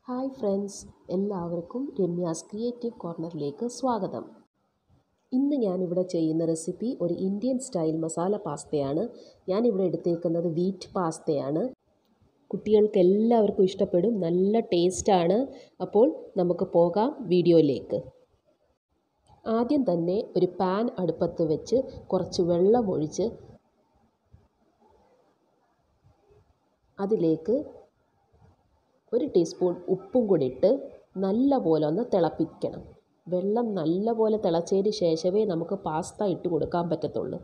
hi friends എല്ലാവർക്കും Ramya's creative കോർണറിലേക്ക് സ്വാഗതം ഇന്ന് ഞാനിവിടെ ചെയ്യുന്ന റെസിപ്പി ഒരു ഇന്ത്യൻ സ്റ്റൈൽ മസാല പാസ്തയാണ് ഞാനിവിടെ എടുത്തേക്കുന്നത് വീറ്റ് പാസ്തയാണ് കുട്ടികൾക്ക് എല്ലാവർക്കും ഇഷ്ടപ്പെടും നല്ല ടേസ്റ്റാണ് അപ്പോൾ നമുക്ക് പോകാം വീഡിയോയിലേക്ക് ആദ്യം തന്നെ ഒരു പാൻ അടുപ്പത്ത് വെച്ച് കുറച്ച് വെള്ളം ഒഴിച്ച് അതിലേക്ക് ഒരു ടീസ്പൂൺ ഉപ്പും കൂടി ഇട്ട് നല്ല പോലെ ഒന്ന് തിളപ്പിക്കണം വെള്ളം നല്ല പോലെ തിളച്ചതിന് ശേഷമേ നമുക്ക് പാസ്ത ഇട്ട് കൊടുക്കാൻ പറ്റത്തുള്ളൂ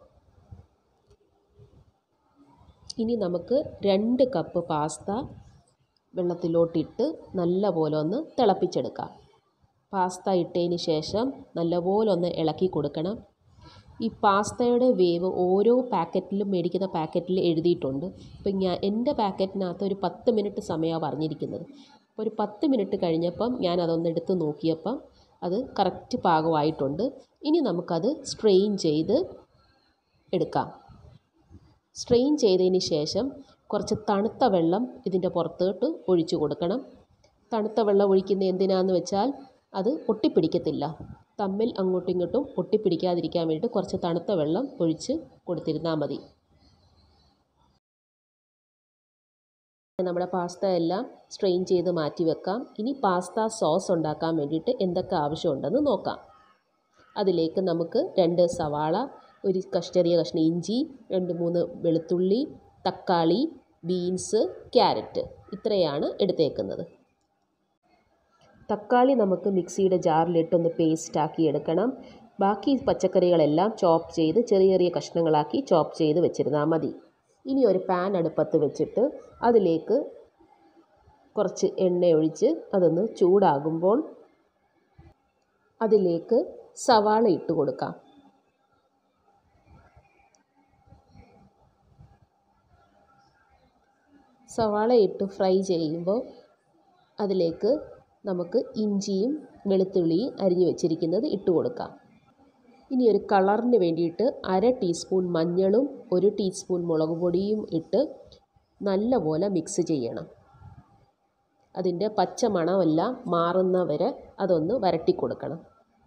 ഇനി നമുക്ക് രണ്ട് കപ്പ് പാസ്ത വെള്ളത്തിലോട്ടിട്ട് നല്ല പോലെ ഒന്ന് തിളപ്പിച്ചെടുക്കാം പാസ്ത ഇട്ടതിന് ശേഷം നല്ലപോലെ ഒന്ന് ഇളക്കി കൊടുക്കണം ഈ പാസ്തയുടെ വേവ് ഓരോ പാക്കറ്റിലും മേടിക്കുന്ന പാക്കറ്റിൽ എഴുതിയിട്ടുണ്ട് ഇപ്പം ഞാൻ എൻ്റെ പാക്കറ്റിനകത്ത് ഒരു പത്ത് മിനിറ്റ് സമയമാണ് പറഞ്ഞിരിക്കുന്നത് അപ്പോൾ ഒരു പത്ത് മിനിറ്റ് കഴിഞ്ഞപ്പം ഞാൻ അതൊന്ന് എടുത്ത് നോക്കിയപ്പം അത് കറക്റ്റ് പാകമായിട്ടുണ്ട് ഇനി നമുക്കത് സ്ട്രെയിൻ ചെയ്ത് എടുക്കാം സ്ട്രെയിൻ ചെയ്തതിന് ശേഷം കുറച്ച് തണുത്ത വെള്ളം ഇതിൻ്റെ പുറത്തോട്ട് ഒഴിച്ചു കൊടുക്കണം തണുത്ത വെള്ളം ഒഴിക്കുന്നത് എന്തിനാന്ന് വെച്ചാൽ അത് ഒട്ടിപ്പിടിക്കത്തില്ല തമ്മിൽ അങ്ങോട്ടും ഇങ്ങോട്ടും ഒട്ടിപ്പിടിക്കാതിരിക്കാൻ വേണ്ടിയിട്ട് കുറച്ച് തണുത്ത വെള്ളം ഒഴിച്ച് കൊടുത്തിരുന്നാൽ മതി നമ്മുടെ പാസ്ത എല്ലാം സ്ട്രെയിൻ ചെയ്ത് മാറ്റി വെക്കാം ഇനി പാസ്ത സോസ് ഉണ്ടാക്കാൻ വേണ്ടിയിട്ട് എന്തൊക്കെ ആവശ്യമുണ്ടെന്ന് നോക്കാം അതിലേക്ക് നമുക്ക് രണ്ട് സവാള ഒരു കഷ്ടെറിയ കഷ്ണം ഇഞ്ചി രണ്ട് മൂന്ന് വെളുത്തുള്ളി തക്കാളി ബീൻസ് ക്യാരറ്റ് ഇത്രയാണ് എടുത്തേക്കുന്നത് തക്കാളി നമുക്ക് മിക്സിയുടെ ജാറിലിട്ടൊന്ന് പേസ്റ്റാക്കി എടുക്കണം ബാക്കി പച്ചക്കറികളെല്ലാം ചോപ്പ് ചെയ്ത് ചെറിയ ചെറിയ കഷ്ണങ്ങളാക്കി ചോപ്പ് ചെയ്ത് വെച്ചിരുന്നാൽ മതി ഇനി ഒരു പാൻ അടുപ്പത്ത് വെച്ചിട്ട് അതിലേക്ക് കുറച്ച് എണ്ണ ഒഴിച്ച് അതൊന്ന് ചൂടാകുമ്പോൾ അതിലേക്ക് സവാള ഇട്ട് കൊടുക്കാം സവാള ഇട്ട് ഫ്രൈ ചെയ്യുമ്പോൾ അതിലേക്ക് നമുക്ക് ഇഞ്ചിയും വെളുത്തുള്ളിയും അരിഞ്ഞു വെച്ചിരിക്കുന്നത് ഇട്ട് കൊടുക്കാം ഇനി ഒരു കളറിന് വേണ്ടിയിട്ട് അര ടീസ്പൂൺ മഞ്ഞളും ഒരു ടീസ്പൂൺ മുളക് പൊടിയും ഇട്ട് നല്ലപോലെ മിക്സ് ചെയ്യണം അതിൻ്റെ പച്ച മണമെല്ലാം മാറുന്ന വരെ അതൊന്ന് വരട്ടി കൊടുക്കണം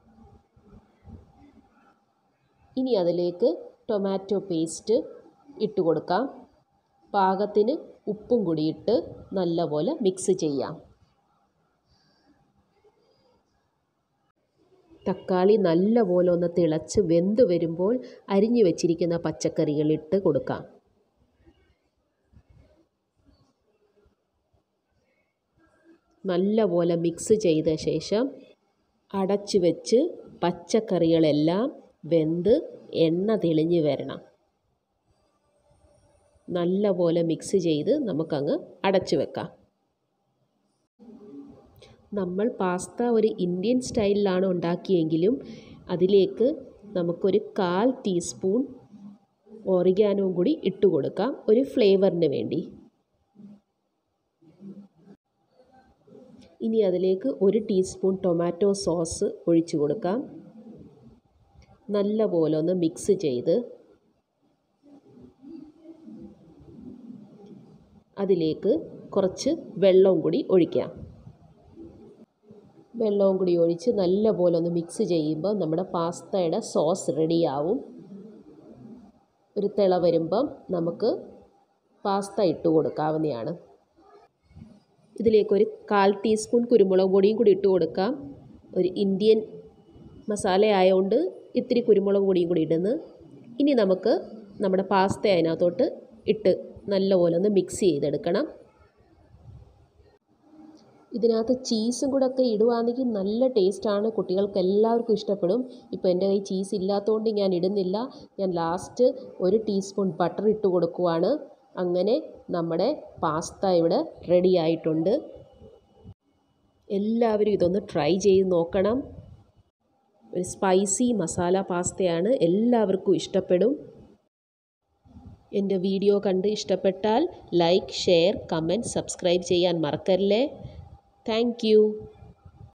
ഇനി അതിലേക്ക് ടൊമാറ്റോ പേസ്റ്റ് ഇട്ട് കൊടുക്കാം പാകത്തിന് ഉപ്പും കൂടി ഇട്ട് നല്ലപോലെ മിക്സ് ചെയ്യാം തക്കാളി നല്ലപോലെ ഒന്ന് തിളച്ച് വെന്ത് വരുമ്പോൾ അരിഞ്ഞു വെച്ചിരിക്കുന്ന പച്ചക്കറികൾ ഇട്ട് കൊടുക്കാം നല്ലപോലെ മിക്സ് ചെയ്ത ശേഷം അടച്ചു വെച്ച് പച്ചക്കറികളെല്ലാം വെന്ത് എണ്ണ തെളിഞ്ഞ് വരണം നല്ലപോലെ മിക്സ് ചെയ്ത് നമുക്കങ്ങ് അടച്ചു വെക്കാം നമ്മൾ പാസ്ത ഒരു ഇന്ത്യൻ സ്റ്റൈലിലാണ് ഉണ്ടാക്കിയെങ്കിലും അതിലേക്ക് നമുക്കൊരു കാൽ ടീസ്പൂൺ ഓറിഗാനോയും കൂടി ഇട്ട് കൊടുക്കാം ഒരു ഫ്ലേവറിന് വേണ്ടി ഇനി അതിലേക്ക് ഒരു ടീസ്പൂൺ ടൊമാറ്റോ സോസ് ഒഴിച്ചു കൊടുക്കാം നല്ല പോലെ ഒന്ന് മിക്സ് ചെയ്ത് അതിലേക്ക് കുറച്ച് വെള്ളവും കൂടി ഒഴിക്കാം വെള്ളവും കൂടി ഒഴിച്ച് നല്ലപോലെ ഒന്ന് മിക്സ് ചെയ്യുമ്പോൾ നമ്മുടെ പാസ്തയുടെ സോസ് റെഡിയാവും ഒരു തിള വരുമ്പം നമുക്ക് പാസ്ത ഇട്ട് കൊടുക്കാവുന്നതാണ് ഇതിലേക്കൊരു കാൽ ടീസ്പൂൺ കുരുമുളക് പൊടിയും കൂടി ഇട്ട് കൊടുക്കാം ഒരു ഇന്ത്യൻ മസാല ആയതുകൊണ്ട് ഇത്തിരി കുരുമുളക് പൊടിയും കൂടി ഇടുന്നു ഇനി നമുക്ക് നമ്മുടെ പാസ്ത അതിനകത്തോട്ട് ഇട്ട് നല്ലപോലെ ഒന്ന് മിക്സ് ചെയ്തെടുക്കണം ഇതിനകത്ത് ചീസും കൂടെ ഒക്കെ ഇടുവാണെങ്കിൽ നല്ല ടേസ്റ്റാണ് കുട്ടികൾക്ക് എല്ലാവർക്കും ഇഷ്ടപ്പെടും ഇപ്പോൾ എൻ്റെ കയ്യിൽ ചീസ് ഇല്ലാത്തതുകൊണ്ട് ഞാൻ ഇടുന്നില്ല ഞാൻ ലാസ്റ്റ് ഒരു ടീസ്പൂൺ ബട്ടർ ഇട്ട് കൊടുക്കുവാണ് അങ്ങനെ നമ്മുടെ പാസ്ത ഇവിടെ റെഡി ആയിട്ടുണ്ട് എല്ലാവരും ഇതൊന്ന് ട്രൈ ചെയ്ത് നോക്കണം ഒരു സ്പൈസി മസാല പാസ്തയാണ് എല്ലാവർക്കും ഇഷ്ടപ്പെടും എൻ്റെ വീഡിയോ കണ്ട് ഇഷ്ടപ്പെട്ടാൽ ലൈക്ക് ഷെയർ കമൻറ്റ് സബ്സ്ക്രൈബ് ചെയ്യാൻ മറക്കല്ലേ താങ്ക്